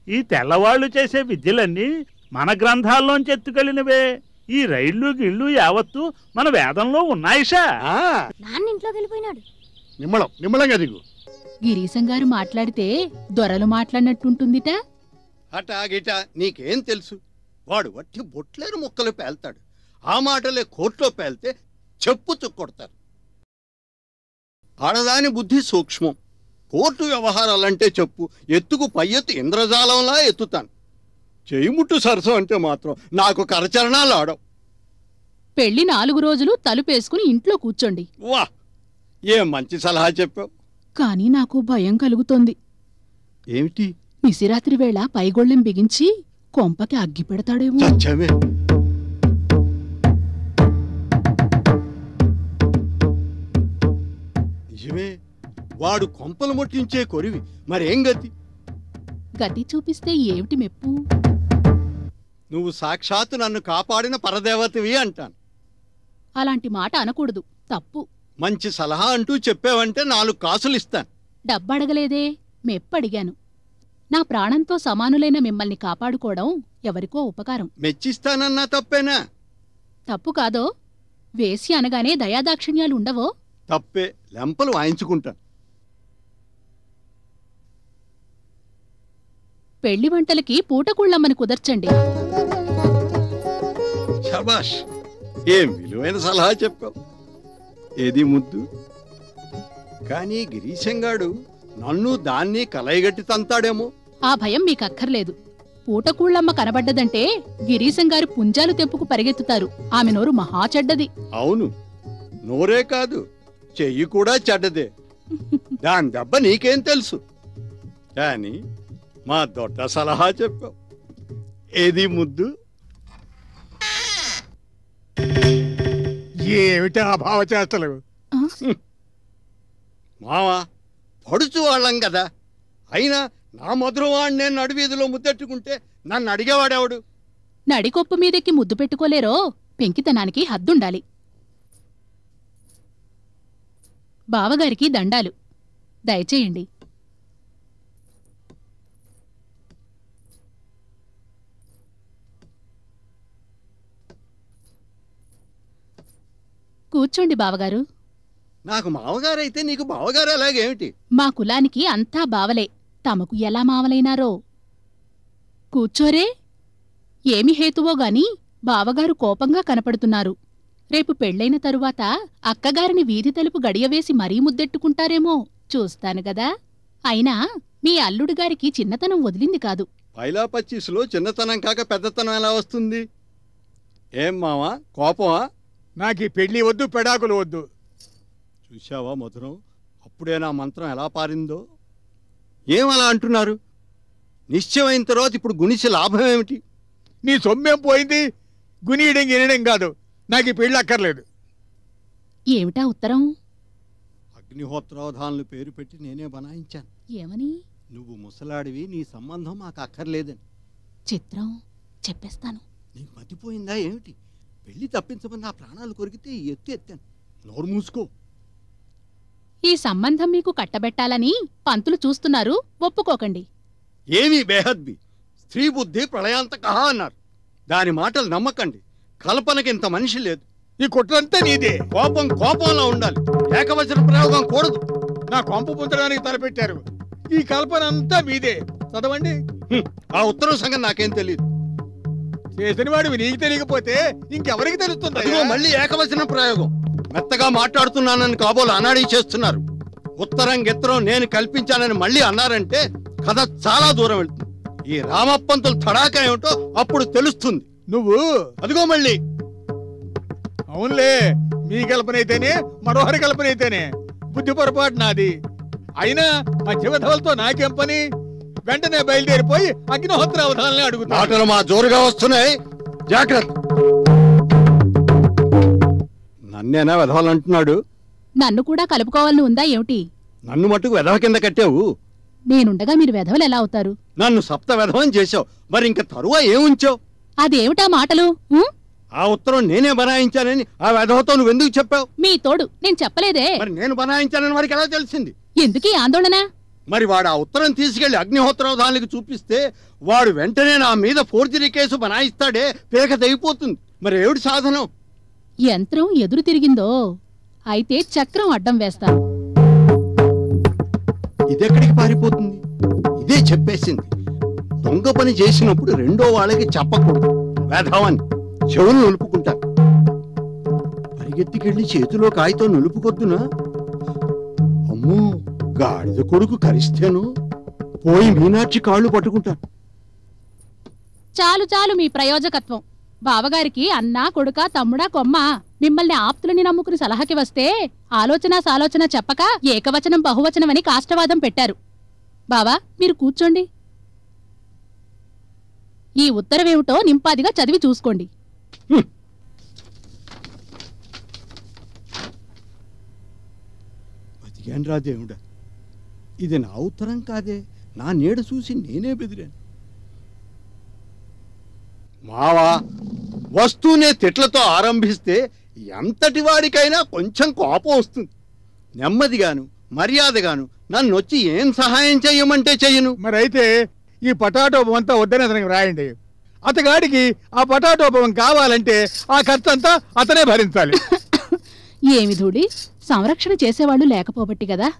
ఈ తెల్లవాళ్ళు చేసే విద్యలన్నీ మన గ్రంథాల్లోంచి ఎత్తుకెళ్ళినవే ఈ రైళ్ళు గిళ్ళు యావత్తు మన వేదంలో ఉన్నాయిషా ఆ, నాన్న ఇంట్లోకి వెళ్ళిపోయినాడు నిమ్మళం నిమ్మళంగా దిగు గిరీశం గారు మాట్లాడితే దొరలు మాట్లాడినట్టుంటుందిట అటా గిటా నీకేం తెలుసు వాడు వట్టి బొట్లేరు ముక్కలు పేల్తాడు ఆ మాటలే కోర్టులో పేల్తే చెప్పు చుక్కొడతారు ఆడదాని బుద్ధి సూక్ష్మం కోర్టు వ్యవహారాలంటే చెప్పు ఎత్తుకు పై ఎత్తు ఇంద్రజాలంలా ఎత్తుతాను చేయిముట్టు సరసం అంటే మాత్రం నాకు కరచరణాలు ఆడవు పెళ్లి నాలుగు రోజులు తలుపేసుకుని ఇంట్లో కూర్చోండి వా ఏం మంచి సలహా చెప్పావు కానీ నాకు భయం కలుగుతోంది ఏమిటి నిశిరాత్రి వేళ పైగొళ్ళెం బిగించి కొంపకి అగ్గి పెడతాడేమో సత్యమే నిజమే వాడు కొంపలు ముట్టించే కొరివి మరేం గతి గతి చూపిస్తే ఏమిటి మెప్పు నువ్వు సాక్షాత్తు నన్ను కాపాడిన పరదేవతవి అంటాను అలాంటి మాట అనకూడదు తప్పు మంచి సలహా అంటూ చెప్పావంటే నాలుగు కాసులు ఇస్తాను డబ్బడగలేదే మెప్పడిగాను నా ప్రాణంతో సమానులైన మిమ్మల్ని కాపాడుకోవడం ఎవరికో ఉపకారం మెచ్చిస్తానన్నా తప్పేనా తప్పు కాదో వేసి అనగానే దయాదాక్షిణ్యాలు ఉండవో తప్పే లెంపలు వాయించుకుంటాను పెళ్లి వంటలకి పూటకుళ్ళమ్మని కుదర్చండి శబాష్ ఏం విలువైన సలహా చెప్పావు ఏది ముద్దు కానీ గిరీశంగాడు నన్ను దాన్ని కలయగట్టి తంతాడేమో ఆ భయం మీకక్కర్లేదు పూటకూళ్ళమ్మ కనబడ్డదంటే గిరీశం గారు పుంజాలు తెంపుకు పరిగెత్తుతారు ఆమె నోరు మహా చెడ్డది అవును నోరే కాదు చెయ్యి కూడా చెడ్డదే దాని దెబ్బ నీకేం తెలుసు కానీ మా దొడ్డ సలహా చెప్పావు ఏది ముద్దు ఏమిటి ఆ భావచేష్టలు మావా పడుచు వాళ్ళం కదా అయినా నా మధురవాణ్ణి నేను నడివీధిలో ముద్దెట్టుకుంటే నన్ను అడిగేవాడెవడు నడికొప్పు మీదెక్కి ముద్దు పెట్టుకోలేరో పెంకితనానికి హద్దుండాలి బావగారికి దండాలు దయచేయండి కూర్చోండి బావగారు నాకు మావగారైతే నీకు బావగారు అలాగేమిటి మా కులానికి అంతా బావలే తమకు ఎలా మావలైనారో కూర్చోరే ఏమి హేతువో గాని బావగారు కోపంగా కనపడుతున్నారు రేపు పెళ్ళైన తరువాత అక్కగారిని వీధి తలుపు గడియవేసి మరీ ముద్దెట్టుకుంటారేమో చూస్తాను గదా అయినా మీ అల్లుడు గారికి చిన్నతనం వదిలింది కాదు పైలా పచ్చీసులో చిన్నతనం కాక పెద్దతనం ఎలా వస్తుంది ఏం మావా కోపమా నాకు ఈ పెళ్లి వద్దు పెడాకులు వద్దు చూశావా మధురం అప్పుడే నా మంత్రం ఎలా పారిందో ఏం అలా అంటున్నారు నిశ్చయమైన తర్వాత ఇప్పుడు గుణిసి లాభం ఏమిటి నీ సొమ్మేం పోయింది గునీయడం గినడం కాదు నాకు ఈ పెళ్లి అక్కర్లేదు ఏమిటా ఉత్తరం అగ్నిహోత్రావధానులు పేరు పెట్టి నేనే బనాయించాను ఏమని నువ్వు ముసలాడివి నీ సంబంధం మాకు అక్కర్లేదని చిత్రం చెప్పేస్తాను నీకు మతిపోయిందా ఏమిటి పెళ్లి తప్పించమని నా ప్రాణాలు కొరికితే ఈ ఎత్తు ఎత్తాను నోరు మూసుకో ఈ సంబంధం మీకు కట్టబెట్టాలని పంతులు చూస్తున్నారు ఒప్పుకోకండి ఏమీ బేహద్బి స్త్రీ బుద్ధి ప్రళయాంతకహ అన్నారు దాని మాటలు నమ్మకండి కల్పనకి ఇంత మనిషి లేదు ఈ కుట్రంతా నీదే కోపం కోపంలో ఉండాలి ఏకవచన ప్రయోగం కూడదు నా కొంప పుంచడానికి తలపెట్టారు ఈ కల్పన అంతా మీదే చదవండి హ్మ్, ఆ ఉత్తరం సంగతి నాకేం తెలియదు చేసిన వాడివి నీకు తెలియకపోతే ఇంకెవరికి తెలుస్తుంది అదిగో మళ్ళీ ఏకవచన ప్రయోగం మెత్తగా మాట్లాడుతున్నానని కాబోలు అనాడీ చేస్తున్నారు ఉత్తరం గిత్తరం నేను కల్పించానని మళ్ళీ అన్నారంటే కథ చాలా దూరం వెళ్తుంది ఈ రామప్పంతులు తడాకా ఏమిటో అప్పుడు తెలుస్తుంది నువ్వు అదిగో మళ్ళీ అవునులే మీ కల్పన అయితేనే మరోహరి కల్పన అయితేనే బుద్ధి పొరపాటు నాది అయినా మధ్యవధవలతో నాకేం పని వెంటనే బయలుదేరిపోయి అగ్నిహోత్ర అవధానాలని అడుగుతా మాటలు మా జోరుగా వస్తున్నాయి జాగ్రత్త నన్నేనా వెధవాలంటున్నాడు నన్ను కూడా కలుపుకోవాలని ఉందా ఏమిటి నన్ను మట్టుకు వెధవ కింద కట్టావు నేనుండగా మీరు వెధవలు ఎలా అవుతారు నన్ను సప్త వెధవం చేశావు మరి ఇంక తరువా ఏముంచావు అదేమిటా మాటలు ఉం? ఆ ఉత్తరం నేనే బనాయించానని ఆ వెధవతో నువ్వు ఎందుకు చెప్పావు మీ తోడు నేను చెప్పలేదే మరి నేను బనాయించానని వారికి ఎలా తెలిసింది ఎందుకీ ఆందోళన మరి వాడు ఆ ఉత్తరం తీసుకెళ్లి అగ్నిహోత్రవధానికి చూపిస్తే వాడు వెంటనే నా మీద ఫోర్జరీ కేసు బనాయిస్తాడే పేక తెగిపోతుంది మరి ఏమిటి సాధనం యంత్రం ఎదురు తిరిగిందో అయితే చక్రం అడ్డం వేస్తా ఇదెక్కడికి పారిపోతుంది ఇదే చెప్పేసింది దొంగ పని చేసినప్పుడు రెండో వాళ్ళకి చెప్పకూడదు వేధవని చెవులు నులుపుకుంటారు పరిగెత్తికెళ్ళి చేతిలో కాగితం నులుపుకొద్దునా అమ్మో గాడిద కొడుకు కరిస్తేను పోయి మీనాక్షి కాళ్ళు పట్టుకుంటారు చాలు చాలు మీ ప్రయోజకత్వం బావగారికి అన్నా కొడుకా తమ్ముడా కొమ్మ మిమ్మల్ని ఆప్తులని నమ్ముకుని సలహాకి వస్తే ఆలోచన సాలోచన చెప్పక ఏకవచనం బహువచనమని కాష్టవాదం పెట్టారు బావా మీరు కూర్చోండి ఈ ఉత్తరమేమిటో నింపాదిగా చదివి చూసుకోండి బతికాను రా దేవుడా ఇది నా ఉత్తరం కాదే నా నీడ చూసి నేనే బెదిరాను మావా వస్తూనే తిట్లతో ఆరంభిస్తే ఎంతటి వాడికైనా కొంచెం కోపం వస్తుంది నెమ్మదిగాను మర్యాదగాను నన్ను వచ్చి ఏం సహాయం చెయ్యమంటే చెయ్యను మరి అయితే ఈ పటాటో బొమ్మ అంతా వద్దని అతనికి రాయండి అతగాడికి ఆ పటాటో బొమ్మ కావాలంటే ఆ ఖర్చు అంతా అతనే భరించాలి ఏమి ధూడి సంరక్షణ చేసేవాళ్ళు లేకపోబట్టి కదా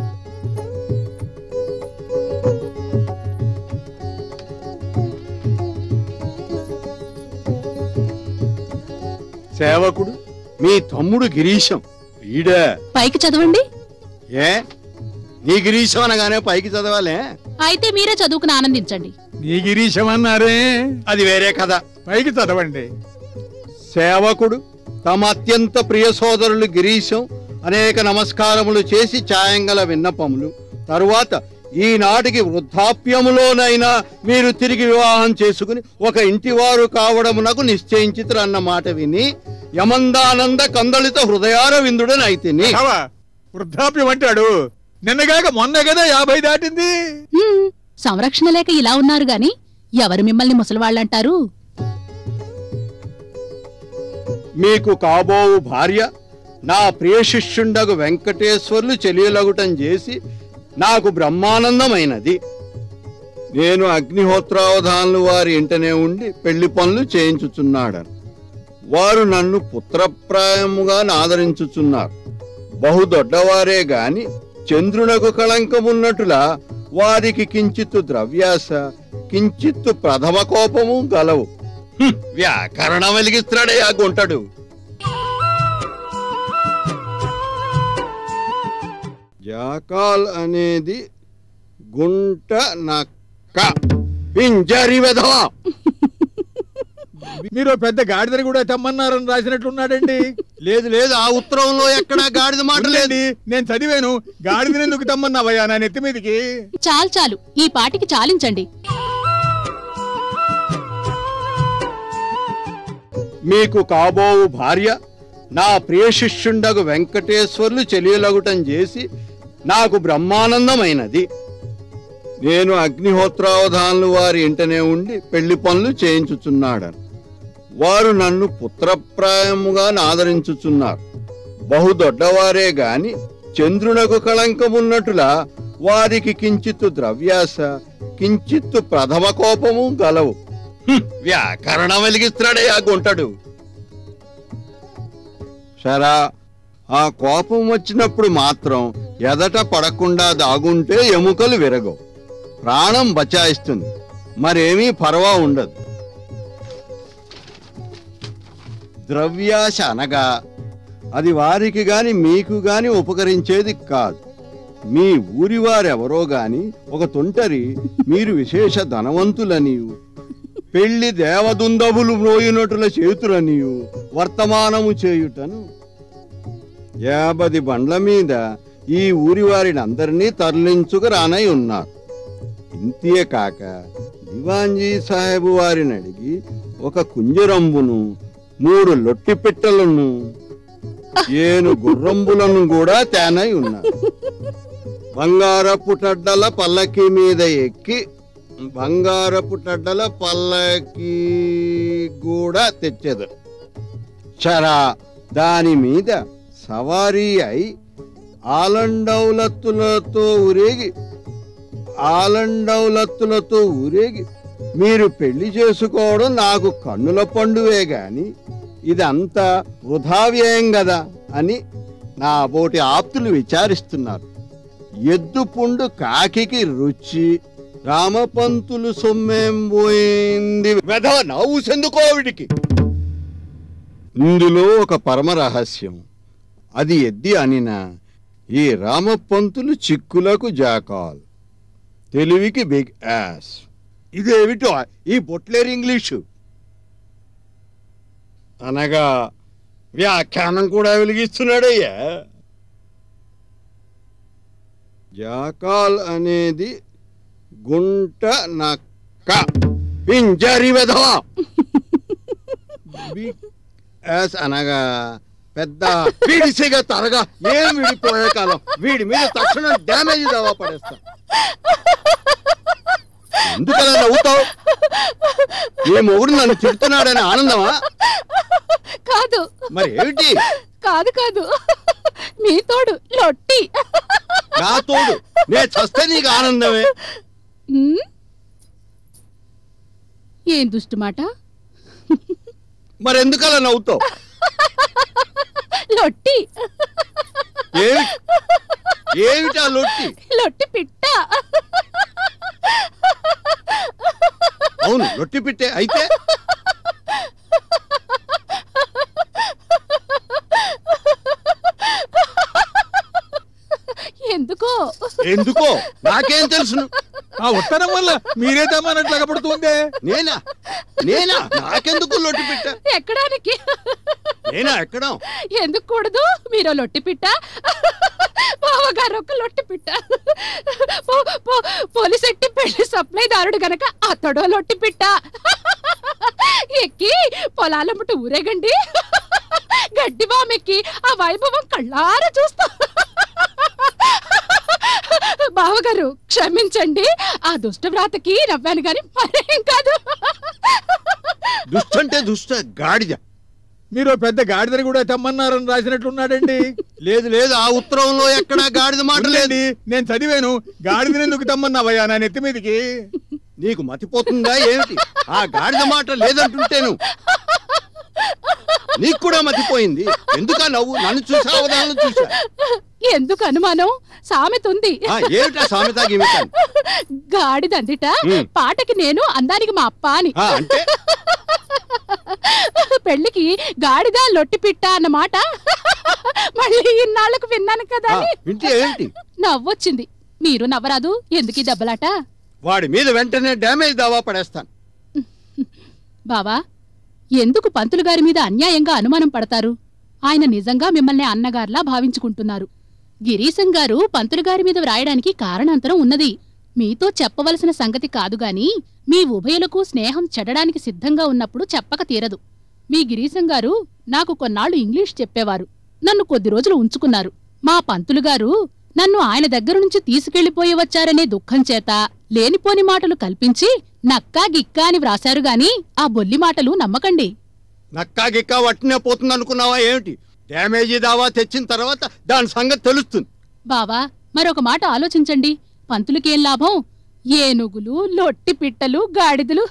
సేవకుడు మీ తమ్ముడు గిరీశం వీడే పైకి చదవండి ఏ నీ గిరీశం అనగానే పైకి చదవాలే అయితే మీరే చదువుకుని ఆనందించండి నీ గిరీశం అన్నారే అది వేరే కథ పైకి చదవండి సేవకుడు తమ అత్యంత ప్రియ సోదరులు గిరీశం అనేక నమస్కారములు చేసి ఛాయంగల విన్నపములు తరువాత ఈనాటికి వృద్ధాప్యములోనైనా మీరు తిరిగి వివాహం చేసుకుని ఒక ఇంటివారు కావడమునకు నిశ్చయించితురు అన్న మాట విని యమందానంద కందళిత హృదయార విందుడని అయితేని కావా వృద్ధాప్యం అంటాడు నిన్నగాక మొన్న కదా యాభై దాటింది హ్మ్, సంరక్షణ లేక ఇలా ఉన్నారు గాని ఎవరు మిమ్మల్ని ముసలివాళ్ళంటారు మీకు కాబోవు భార్య నా ప్రియ శిష్యుండగు వెంకటేశ్వర్లు చెలియలగుటం చేసి నాకు బ్రహ్మానందమైనది నేను అగ్నిహోత్రావధానులు వారి ఇంటనే ఉండి పెళ్లి పనులు చేయించుచున్నాడని వారు నన్ను పుత్రప్రాయముగా ఆదరించుచున్నారు బహు దొడ్డవారే గాని చంద్రునకు కళంకమున్నట్టులా వారికి కించిత్తు ద్రవ్యాస కించిత్తు ప్రథమ కోపము గలవు హ్మ్, వ్యాకరణం వెలిగిస్తున్నాడే ఆ గుంటడు జాకాల్ అనేది గుంట నక్క పింజరి వెధవా మీరు పెద్ద గాడిదని కూడా తెమ్మన్నారని రాసినట్లున్నాడండి లేదు లేదు ఆ ఉత్తరంలో ఎక్కడ గాడిద మాట లేదు లేండి నేను చదివాను గాడిదని ఎందుకు తెమ్మన్నావయ్యా నా నెత్తి మీదకి చాలు చాలు ఈ పాటికి చాలించండి మీకు కాబోవు భార్య నా ప్రియ శిష్యుండగు వెంకటేశ్వర్లు చెలియలగుటం చేసి నాకు బ్రహ్మానందమైనది నేను అగ్నిహోత్రావధానులు వారి ఇంటనే ఉండి పెళ్లి పనులు చేయించుచున్నాడని వారు నన్ను పుత్రప్రాయముగా ఆదరించుచున్నారు బహు దొడ్డవారే గాని చంద్రునకు కళంకమున్నట్టులా వారికి కించిత్తు ద్రవ్యాస కించిత్తు ప్రథమ కోపము గలవు హ్మ్, వ్యాకరణం వెలిగిస్తున్నాడే ఆ గుంటడు సరా ఆ కోపం వచ్చినప్పుడు మాత్రం ఎదట పడకుండా దాగుంటే ఎముకలు విరగవు ప్రాణం బచాయిస్తుంది మరేమీ పర్వా ఉండదు ద్రవ్యాశ అనగా అది వారికి గాని మీకు గాని ఉపకరించేది కాదు మీ ఊరి వారెవరో గాని ఒక తుంటరి మీరు విశేష ధనవంతులనియు పెళ్లి దేవదుందబులు మ్రోయినటుల చేతులనియు వర్తమానము చేయుటను యాభది బండ్ల మీద ఈ ఊరి వారిని అందరినీ తరలించుకు రానై ఉన్నారు ఇంతే కాక దివాంజీ సాహెబు వారిని అడిగి ఒక కుంజరంబును మూడు లొట్టి పిట్టలను ఏను గుర్రంబులను కూడా తేనై ఉన్నారు బంగారపు టడ్డల పల్లకి మీద ఎక్కి బంగారపు టడ్డల పల్లకి కూడా తెచ్చేది చరా దాని మీద సవారీ అయి ఆలండౌలత్తులతో ఊరేగి ఆలండౌలత్తులతో ఊరేగి మీరు పెళ్లి చేసుకోవడం నాకు కన్నుల పండువే గాని ఇదంతా వృధా వ్యయం కదా అని నా బోటి ఆప్తులు విచారిస్తున్నారు ఎద్దు పుండు కాకికి రుచి రామపంతులు సొమ్మేం పోయింది వెధవ నవ్వుసెందుకోవిడికి ఇందులో ఒక పరమ రహస్యం అది ఎద్ది అనిన ఈ రామపంతులు చిక్కులకు జాకాల్ తెలివికి బిగ్ యాస్ ఇదేమిటో ఈ బొట్లేరు ఇంగ్లీషు అనగా వ్యాఖ్యానం కూడా వెలిగిస్తున్నాడయ్యా జాకాల్ అనేది గుంట నక్క పింజరి వెధవా బిగ్ యాస్ అనగా పెద్ద పీడిసిగా తరగా ఏం విడిపోయే కాలం వీడి మీద తక్షణం డ్యామేజ్ దావా పడేస్తా ఎందుకలా నవ్వుతావు ఏ మొగుడు నన్ను తిడుతున్నాడని ఆనందమా కాదు మరి ఏమిటి కాదు కాదు మీ తోడు లొట్టి నా తోడు నే చస్తే నీకు ఆనందమే ఉమ్? ఏం దుష్టు మాట మరి ఎందుకలా నవ్వుతావు లొట్టి ఏమి ఏమిటా లొట్టి లొట్టి పిట్ట అవును లొట్టి పెట్టే అయితే ఎందుకో ఎందుకో నాకేం తెలుసును ఆ ఉత్తరం వల్ల మీరే తెమ్మన్నట్లు పడుతుందే నేనా నేనా నాకెందుకు లొట్టి పెట్టా ఎక్కడానికి నేనా ఎక్కడం ఎందుకు కూడదు మీరు లొట్టి పిట్ట బావగారు ఒక లొట్టి పిట్ట పో- పో- పోలీసెట్టి పెళ్లి సప్లైదారుడు గనక అతడో లొట్టి పిట్ట ఎక్కి పొలాలమ్మట ఊరేగండి గడ్డి బామెక్కి ఆ వైభవం కళ్ళారా చూస్తా బావగారు క్షమించండి ఆ దుష్ట వ్రాతకి నవ్వాను గాని మరేం కాదు దుష్టంటే దుష్ట గాడిద మీరు ఓ పెద్ద గాడిదని కూడా తెమ్మన్నారని రాసినట్లున్నాడండి లేదు లేదు ఆ ఉత్తరంలో ఎక్కడా గాడిద మాట లేదు లేండి నేను చదివాను గాడిదని ఎందుకు తెమ్మన్నావయ్యా నా నెత్తి మీదకి నీకు మతిపోతుందా ఏమిటి ఆ గాడిద మాట లేదంటుంటేను నీకు కూడా మతిపోయింది ఎందుకా నవ్వు నన్ను చూసా అవధానం చూసా ఎందుకు అనుమానం సామెత ఉంది ఆ, ఏమిటా సామెత గిమిట గాడిదందిట ఉమ్. పాటకి నేను అందానికి మా అప్ప అని ఆ, అంటే పెళ్లికి గాడిద లొట్టి పిట్ట అన్నమాట మళ్ళీ ఇన్నాళ్ళకు విన్నాను కదా ఆ, అని వింటే ఏంటి నవ్వొచ్చింది మీరు నవ్వరాదు ఎందుకు ఈ దెబ్బలాట వాడి మీద వెంటనే డ్యామేజ్ దావా పడేస్తాను బావా ఎందుకు పంతులు గారి మీద అన్యాయంగా అనుమానం పడతారు ఆయన నిజంగా మిమ్మల్ని అన్నగారిలా భావించుకుంటున్నారు గిరీశం గారు పంతులు గారి మీద వ్రాయడానికి కారణాంతరం ఉన్నది మీతో చెప్పవలసిన సంగతి కాదుగాని మీ ఉభయులకు స్నేహం చెడడానికి సిద్ధంగా ఉన్నప్పుడు చెప్పక తీరదు మీ గిరీశం గారు నాకు కొన్నాళ్లు ఇంగ్లీష్ చెప్పేవారు నన్ను కొద్ది రోజులు ఉంచుకున్నారు మా పంతులు గారు నన్ను ఆయన దగ్గర నుంచి తీసుకెళ్లిపోయి వచ్చారనే దుఃఖం చేత లేనిపోని మాటలు కల్పించి నక్కా గిక్కా అని వ్రాశారు గాని ఆ బొల్లి మాటలు నమ్మకండి నక్కా గిక్కా వట్టినే పోతుంది అనుకున్నావా ఏమిటి డ్యామేజీ దావా తెచ్చిన తర్వాత దాని సంగతి తెలుస్తుంది బావా మరొక మాట ఆలోచించండి పంతులకేం లాభం ఏనుగులు లొట్టి పిట్టలు గాడిదలు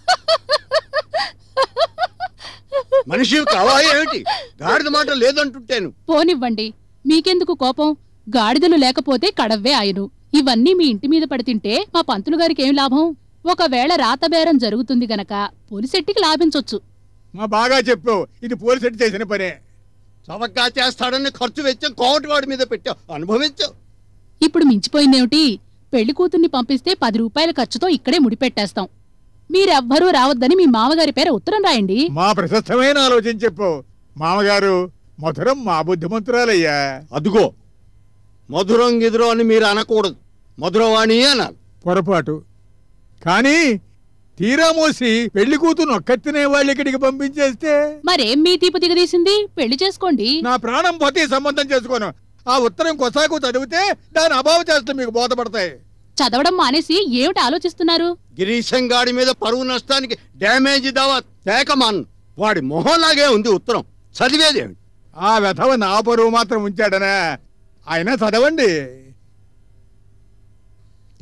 మనిషి కావా ఏమిటి గాడిద మాట లేదంటుంటేను పోనివ్వండి మీకెందుకు కోపం గాడిదలు లేకపోతే కడవ్వే ఆయను ఇవన్నీ మీ ఇంటి మీద పడితింటే మా పంతులు గారికి ఏం లాభం ఒకవేళ రాతబేరం జరుగుతుంది గనక పోలిసెట్టికి లాభించొచ్చు మా బాగా చెప్పావు ఇది పోలీసు చేసిన పనే చవక్కా చేస్తాడని ఖర్చు వెచ్చాం కోమటివాడి మీద పెట్టావు అనుభవించావు ఇప్పుడు మించిపోయిందేమిటి పెళ్లి కూతుర్ని పంపిస్తే పది రూపాయల ఖర్చుతో ఇక్కడే ముడిపెట్టేస్తాం మీరెవ్వరూ రావద్దని మీ మామగారి పేర ఉత్తరం రాయండి మా ప్రశస్తమైన ఆలోచన చెప్పావు మామగారు మధురం మా బుద్ధిమంతురాలయ్యా అదుగో మధురం గిదురం అని మీరు అనకూడదు మధురవాణి అనాలి పొరపాటు కానీ తీరా మోసి పెళ్లి కూతురు ఒక్కతినే వాళ్ళు ఇక్కడికి పంపించేస్తే మరేం మీ తీపు దిగదీసింది పెళ్లి చేసుకోండి నా ప్రాణం పోతే ఈ సంబంధం చేసుకోను ఆ ఉత్తరం కొసాకు చదివితే దాని అభావ చేస్తే మీకు బోధపడతాయి చదవడం మానేసి ఏమిటి ఆలోచిస్తున్నారు గిరీశం గాడి మీద పరువు నష్టానికి డ్యామేజ్ దావా తేకమాన్ వాడి మొహంలాగే ఉంది ఉత్తరం చదివేది ఏమిటి ఆ వెధవ నా పరువు మాత్రం ఉంచాడనా ఆయన చదవండి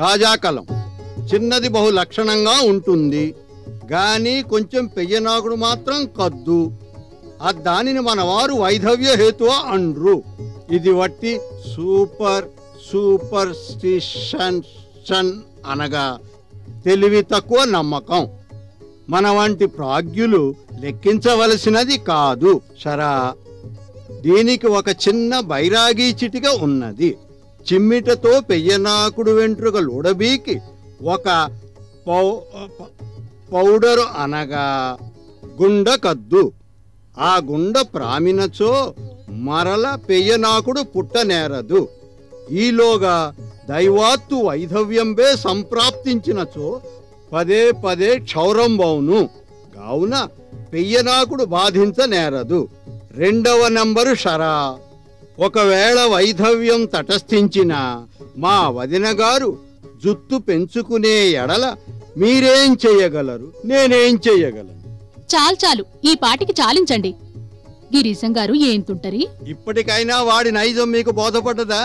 తాజా కలం చిన్నది బహు లక్షణంగా ఉంటుంది గాని కొంచెం పెయ్యనాకుడు మాత్రం కద్దు ఆ దానిని మన వారు వైధవ్య హేతువ అండ్రు ఇది వట్టి సూపర్ సూపర్ స్టిషన్ అనగా తెలివి తక్కువ నమ్మకం మన వంటి ప్రాజ్ఞులు లెక్కించవలసినది కాదు షరా దీనికి ఒక చిన్న బైరాగి చిటిక ఉన్నది చిమ్మిటతో పెయ్యనాకుడు వెంట్రుకలు ఉడబీకి ఒక పౌ ప- పౌడరు అనగా గుండ కద్దు ఆ గుండ ప్రామినచో మరల పెయ్యనాకుడు పుట్టనేరదు ఈలోగా దైవాత్తు వైధవ్యంబే సంప్రాప్తించినచో పదే పదే క్షౌరంబౌను కావున పెయ్యనాకుడు బాధించనేరదు రెండవ నంబరు షరా ఒకవేళ వైధవ్యం తటస్థించిన మా వదిన గారు జుత్తు పెంచుకునే ఎడల మీరేం చెయ్యగలరు నేనేం చెయ్యగలను చాలు చాలు ఈ పాటికి చాలించండి గిరీశం గారు ఏం తుంటరి ఇప్పటికైనా వాడి నైజం మీకు బోధపడ్డదా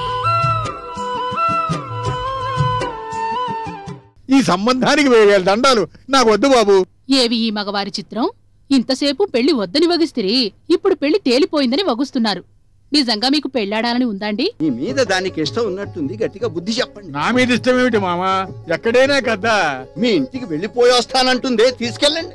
ఈ సంబంధానికి వేయాలి దండాలు నాకు వద్దు బాబు ఏవి ఈ మగవారి చిత్రం ఇంతసేపు పెళ్లి వద్దని వగిస్తిరి ఇప్పుడు పెళ్లి తేలిపోయిందని వగుస్తున్నారు నిజంగా మీకు పెళ్లాడాలని ఉందాండి మీ మీద దానికి ఇష్టం ఉన్నట్టుంది గట్టిగా బుద్ధి చెప్పండి నా మీద ఇష్టం ఏమిటి మామ ఎక్కడైనా కదా మీ ఇంటికి వెళ్ళిపోయి వస్తానంటుందే తీసుకెళ్ళండి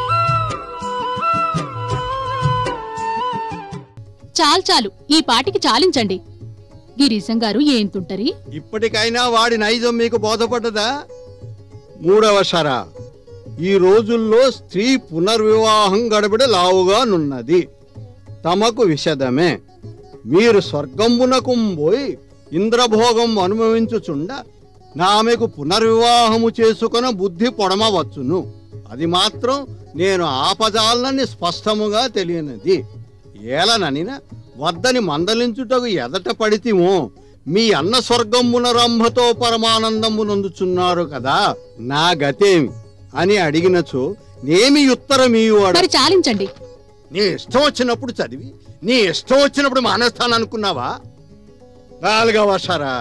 చాలు చాలు ఈ పాటికి చాలించండి గిరీశం గారు ఏం తుంటరి ఇప్పటికైనా వాడి నైజం మీకు బోధపడ్డదా మూడవ షర ఈ రోజుల్లో స్త్రీ పునర్వివాహం గడబిడ లావుగానున్నది తమకు విషదమే మీరు స్వర్గంబునకు పోయి ఇంద్రభోగం అనుభవించుచుండ నామెకు పునర్వివాహము చేసుకున్న బుద్ధి పొడమవచ్చును అది మాత్రం నేను ఆపజాలని స్పష్టముగా తెలియనిది ఏలననిన వద్దని మందలించుటకు ఎదట పడితిమో మీ అన్న స్వర్గమున రంభతో పరమానందము నొందుచున్నారు కదా నా గతేమి అని అడిగినచో నేమి ఉత్తరమీవాడు మరి చాలించండి నీ ఇష్టం వచ్చినప్పుడు చదివి నీ ఇష్టం వచ్చినప్పుడు మానేస్తాననుకున్నావా నాలుగవ షరా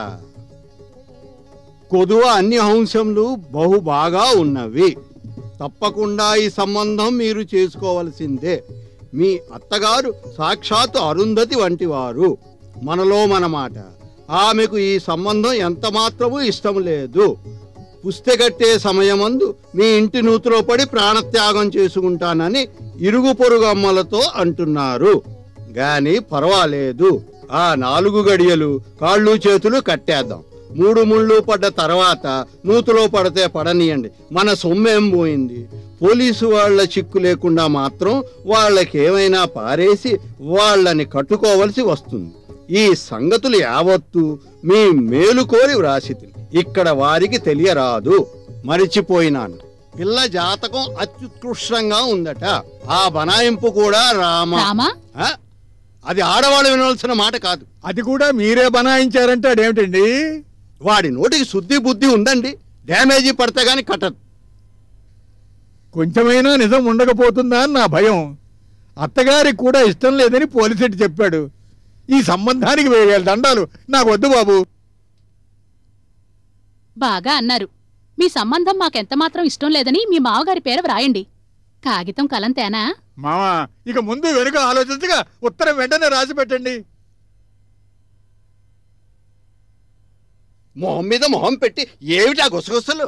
కొదువ అన్ని అంశములు బహు బాగా ఉన్నవి తప్పకుండా ఈ సంబంధం మీరు చేసుకోవలసిందే మీ అత్తగారు సాక్షాత్తు అరుంధతి వంటి వారు మనలో మన మాట ఆమెకు ఈ సంబంధం ఎంత మాత్రమూ ఇష్టం లేదు పుస్తెగట్టే సమయమందు మీ ఇంటి నూతిలో పడి ప్రాణత్యాగం చేసుకుంటానని ఇరుగు పొరుగు అమ్మలతో అంటున్నారు గాని పర్వాలేదు ఆ నాలుగు గడియలు కాళ్ళు చేతులు కట్టేద్దాం మూడు ముళ్ళు పడ్డ తర్వాత నూతులో పడితే పడనీయండి మన సొమ్మేం పోయింది పోలీసు వాళ్ళ చిక్కు లేకుండా మాత్రం వాళ్ళకేమైనా పారేసి వాళ్ళని కట్టుకోవలసి వస్తుంది ఈ సంగతులు యావత్తు మీ మేలు కోరి వ్రాసితి ఇక్కడ వారికి తెలియరాదు మరిచిపోయినాను పిల్ల జాతకం అత్యుత్కృష్టంగా ఉందట ఆ బనాయింపు కూడా రామ రామా ఆ? అది ఆడవాళ్ళు వినవలసిన మాట కాదు అది కూడా మీరే బనాయించారంటే అదేమిటండి వాడి నోటికి శుద్ధి బుద్ధి ఉందండి డ్యామేజీ పడితే గాని కట్టదు కొంచెమైనా నిజం ఉండకపోతుందా అని నా భయం అత్తగారికి కూడా ఇష్టం లేదని పోలీసెట్ చెప్పాడు ఈ సంబంధానికి వేయాలి దండాలు నాకు వద్దు బాబు బాగా అన్నారు మీ సంబంధం మాకెంత మాత్రం ఇష్టం లేదని మీ మావగారి పేర వ్రాయండి కాగితం కలంతేనా మామా ఇక ముందు వెనుక ఆలోచించగా ఉత్తరం వెంటనే రాసి పెట్టండి మొహం మీద మొహం పెట్టి ఏమిటా గుసగుసలు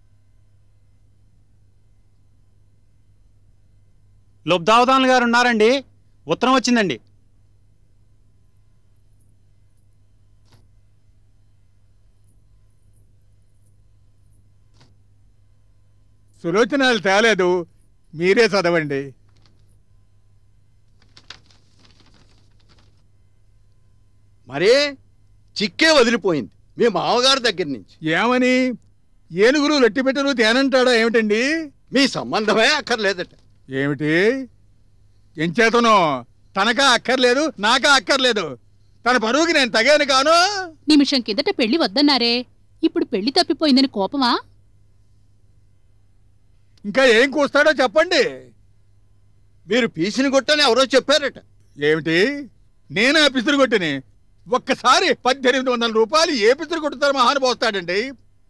లుబ్దావదాన్ గారు ఉన్నారండి ఉత్తరం వచ్చిందండి సులోచనాలు తేలేదు మీరే చదవండి మరే చిక్కే వదిలిపోయింది మీ మామగారి దగ్గర నుంచి ఏమని ఏనుగురు లట్టిపెట్టరు తేనంటాడా ఏమిటండి మీ సంబంధమే అక్కర్లేదట ఏమిటి ఎంచేతనో తనకా అక్కర్లేదు నాకా అక్కర్లేదు తన పరువుకి నేను తగాను కాను నిమిషం కిందట పెళ్లి వద్దన్నారే ఇప్పుడు పెళ్లి తప్పిపోయిందని కోపమా ఇంకా ఏం కూస్తాడో చెప్పండి మీరు పీసిని కొట్టని ఎవరో చెప్పారట ఏమిటి నేనే పిసురు కొట్టిని ఒక్కసారి పద్దెనిమిది వందల రూపాయలు ఏ పిసురు కొట్టుతారు మహానుభావుస్తాడండి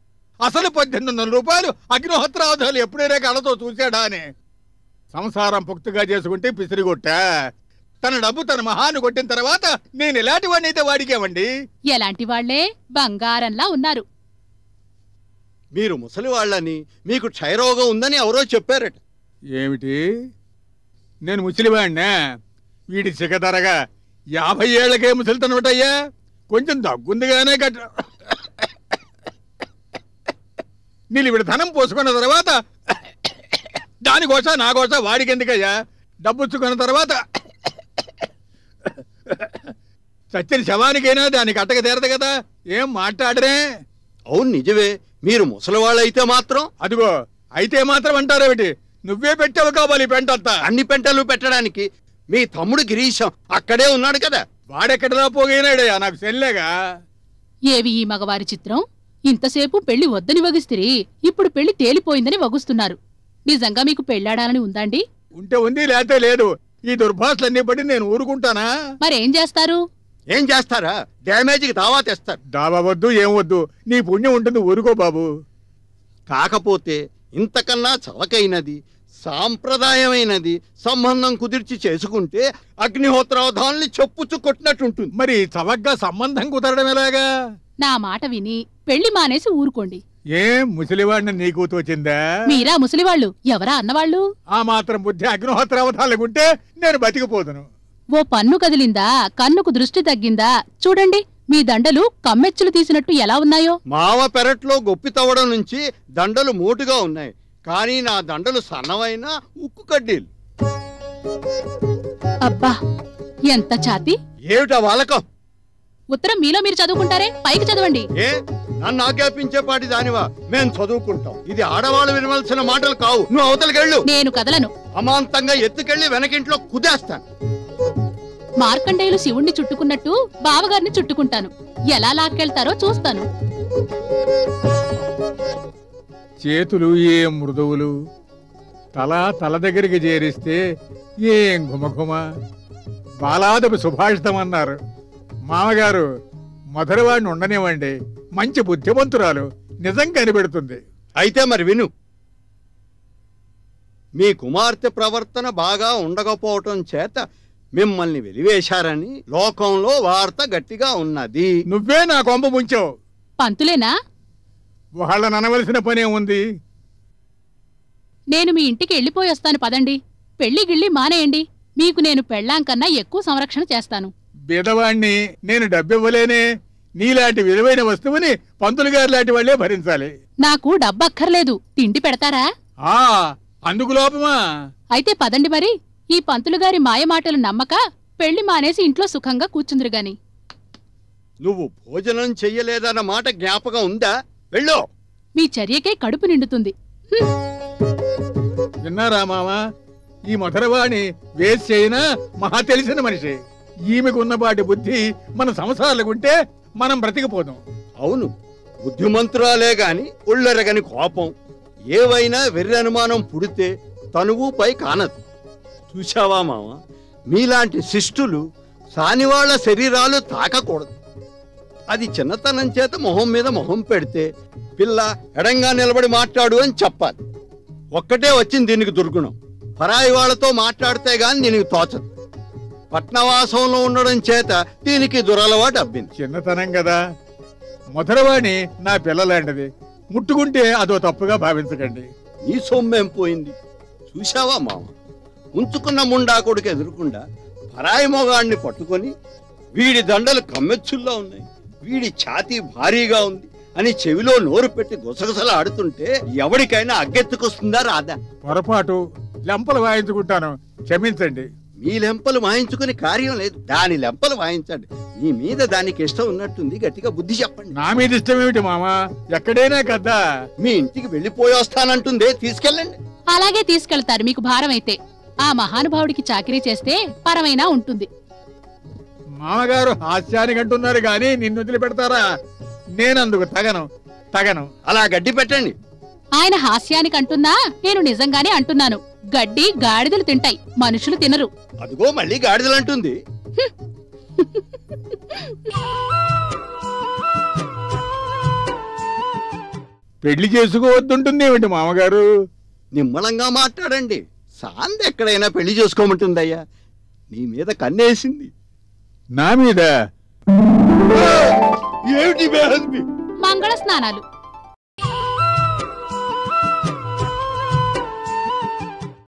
అసలు పద్దెనిమిది వందల రూపాయలు అగ్నిహోత్రావధాలు ఎప్పుడైనా కళ్ళతో చూశాడా అని సంసారం పుక్తుగా చేసుకుంటే పిసిరిగొట్టా తన డబ్బు తన మహాను కొట్టిన తర్వాత నేను ఎలాంటి వాడిని అయితే వాడికేమండి ఎలాంటి వాళ్లే బంగారంలా ఉన్నారు మీరు ముసలి వాళ్ళని మీకు క్షయరోగం ఉందని ఎవరో చెప్పారట ఏమిటి నేను ముసలివాడినా వీడి సిగదరగా యాభై ఏళ్ళకే ముసలితనమటయ్యా కొంచెం దగ్గుందిగానే గట్ నేను ఇప్పుడు ధనం పోసుకున్న తర్వాత దాని కోస నా కోస వాడికి ఎందుకయ్యా డబ్బుచ్చుకున్న తర్వాత చచ్చిన శవానికైనా దానికి అట్టక తీరదు కదా ఏం మాట్లాడరే అవును నిజమే మీరు ముసలి వాళ్ళైతే మాత్రం అదిగో అయితే మాత్రం అంటారేమిటి నువ్వే పెట్టావు కావాలి ఈ పెంటంతా అన్ని పెంటలు పెట్టడానికి మీ తమ్ముడు గిరీశం అక్కడే ఉన్నాడు కదా వాడెక్కడలా పోగైనాడయ్యా నాకు సెల్లేగా ఏవి ఈ మగవారి చిత్రం ఇంతసేపు పెళ్లి వద్దని వగిస్తిరి ఇప్పుడు పెళ్లి తేలిపోయిందని వగుస్తున్నారు నిజంగా మీకు పెళ్లాడాలని ఉందండి ఉంటే ఉంది లేతే లేదు ఈ దుర్భాషలన్నీ బట్టి నేను ఊరుకుంటానా మరేం చేస్తారు ఏం చేస్తారా డ్యామేజ్కి దావా తెస్తారు దావా వద్దు ఏం వద్దు నీ పుణ్యం ఉంటుంది ఊరుకో బాబు కాకపోతే ఇంతకన్నా చవకైనది సాంప్రదాయమైనది సంబంధం కుదిర్చి చేసుకుంటే అగ్నిహోత్రావధాన్ని చెప్పుచ్చు కొట్టినట్టుంటుంది మరి చవగ్గా సంబంధం కుదరడం ఎలాగా నా మాట విని పెళ్లి మానేసి ఊరుకోండి ఏం ముసలివాడిని నీకు తోచిందా మీరా ముసలివాళ్ళు ఎవరా అన్నవాళ్ళు ఆ మాత్రం బుద్ధి అగ్నిహోత్రావతాలకుంటే నేను బతికిపోదును ఓ పన్ను కదిలిందా కన్నుకు దృష్టి తగ్గిందా చూడండి మీ దండలు కమ్మెచ్చులు తీసినట్టు ఎలా ఉన్నాయో మావ పెరట్లో గొప్పి తవ్వడం నుంచి దండలు మోటుగా ఉన్నాయి కానీ నా దండలు సన్నవైన ఉక్కు కడ్డీలు అబ్బా ఎంత ఛాతి ఏమిటా వాలకం ఉత్తరం మీలో మీరు చదువుకుంటారే పైకి చదవండి ఏ నన్ను ఆజ్ఞాపించేపాటి దానివా మేం చదువుకుంటాం ఇది ఆడవాళ్ళు వినవలసిన మాటలు కావు నువ్వు అవతలకెళ్ళు నేను కదలను అమాంతంగా ఎత్తుకెళ్ళి వెనకింట్లో కుదేస్తాను మార్కండేయులు శివుణ్ణి చుట్టుకున్నట్టు బావగారిని చుట్టుకుంటాను ఎలా లాక్కెళ్తారో చూస్తాను చేతులు ఏం మృదువులు తల తల దగ్గరికి చేరిస్తే ఏం ఘుమఘుమ బాలాదపు సుభాషితం అన్నారు మామగారు మధురవాడిని ఉండనివ్వండి మంచి బుద్ధిమంతురాలు నిజం కనిపెడుతుంది అయితే మరి విను మీ కుమార్తె ప్రవర్తన బాగా ఉండకపోవటం చేత మిమ్మల్ని వెలివేశారని లోకంలో వార్త గట్టిగా ఉన్నది నువ్వే నా కొంప ముంచావు పంతులేనా వాళ్ళని అనవలసిన పనే ఉంది నేను మీ ఇంటికి వెళ్ళిపోయి వస్తాను పదండి పెళ్లి గిళ్ళి మానేయండి మీకు నేను పెళ్ళాం కన్నా ఎక్కువ సంరక్షణ చేస్తాను బీదవాణ్ణి నేను డబ్బివ్వలేనే నీలాంటి విలువైన వస్తువుని పంతులు గారి లాంటి వాళ్లే భరించాలి నాకు డబ్బక్కర్లేదు తిండి పెడతారా ఆ అందుకు లోపమా అయితే పదండి మరి ఈ పంతులు గారి మాయమాటలు నమ్మక పెళ్లి మానేసి ఇంట్లో సుఖంగా కూర్చుందిరుగాని నువ్వు భోజనం చెయ్యలేదన్న మాట జ్ఞాపకం ఉందా వెళ్ళు మీ చర్యకే కడుపు నిండుతుంది విన్నారా మామ ఈ మధురవాణి వేసి అయినా మహా తెలిసిన మనిషి ఈమెకున్నపాటి బుద్ధి మన సంసారాలకుంటే మనం బ్రతికిపోదాం అవును బుద్ధిమంతురాలే గాని ఉళ్ళెరగని కోపం ఏవైనా వెర్రి అనుమానం పుడితే తనువుపై కానదు చూశావా మామ మీలాంటి శిష్టులు సానివాళ్ల శరీరాలు తాకకూడదు అది చిన్నతనం చేత మొహం మీద మొహం పెడితే పిల్ల ఎడంగా నిలబడి మాట్లాడు అని చెప్పాలి ఒక్కటే వచ్చింది దీనికి దుర్గుణం పరాయి వాళ్ళతో మాట్లాడితే గాని దీనికి తోచదు పట్నవాసంలో ఉండడం చేత దీనికి దురలవాటు అబ్బింది చిన్నతనం కదా మధురవాణి నా పిల్లలాంటిది ముట్టుకుంటే అదో తప్పుగా భావించకండి నీ సొమ్మేం పోయింది చూశావా మామ ఉంచుకున్న ముండాకుడికి ఎదురుకుండా పరాయి మొగాడిని పట్టుకొని వీడి దండలు కమ్మెచ్చుల్లో ఉన్నాయి వీడి ఛాతీ భారీగా ఉంది అని చెవిలో నోరు పెట్టి గుసగుసలు ఆడుతుంటే ఎవరికైనా అగ్గెత్తుకొస్తుందా రాదా పొరపాటు లెంపలు వాయించుకుంటాను క్షమించండి మీ లెంపలు వాయించుకుని కార్యం లేదు దాని లెంపలు వాయించండి మీ మీద దానికి ఇష్టం ఉన్నట్టుంది గట్టిగా బుద్ధి చెప్పండి నా మీద ఇష్టం ఏమిటి మామ ఎక్కడైనా కదా మీ ఇంటికి వెళ్ళిపోయి వస్తానంటుందే తీసుకెళ్ళండి అలాగే తీసుకెళ్తారు మీకు భారం అయితే ఆ మహానుభావుడికి చాకిరీ చేస్తే పరమైనా ఉంటుంది మామగారు హాస్యానికి అంటున్నారు గాని నిన్ను వదిలిపెడతారా నేనందుకు తగను తగను అలా గడ్డి పెట్టండి ఆయన హాస్యానికి అంటున్నా నేను నిజంగానే అంటున్నాను గడ్డి గాడిదలు తింటాయి మనుషులు తినరు అదిగో మళ్ళీ గాడిదలంటుంది పెళ్లి చేసుకోవద్దుంటుంది ఏమిటి మామగారు నిమ్మలంగా మాట్లాడండి సాంది ఎక్కడైనా పెళ్లి చేసుకోమంటుందయ్యా నీ మీద కన్నేసింది నా మీద ఏమిటి బేహంది మంగళ స్నానాలు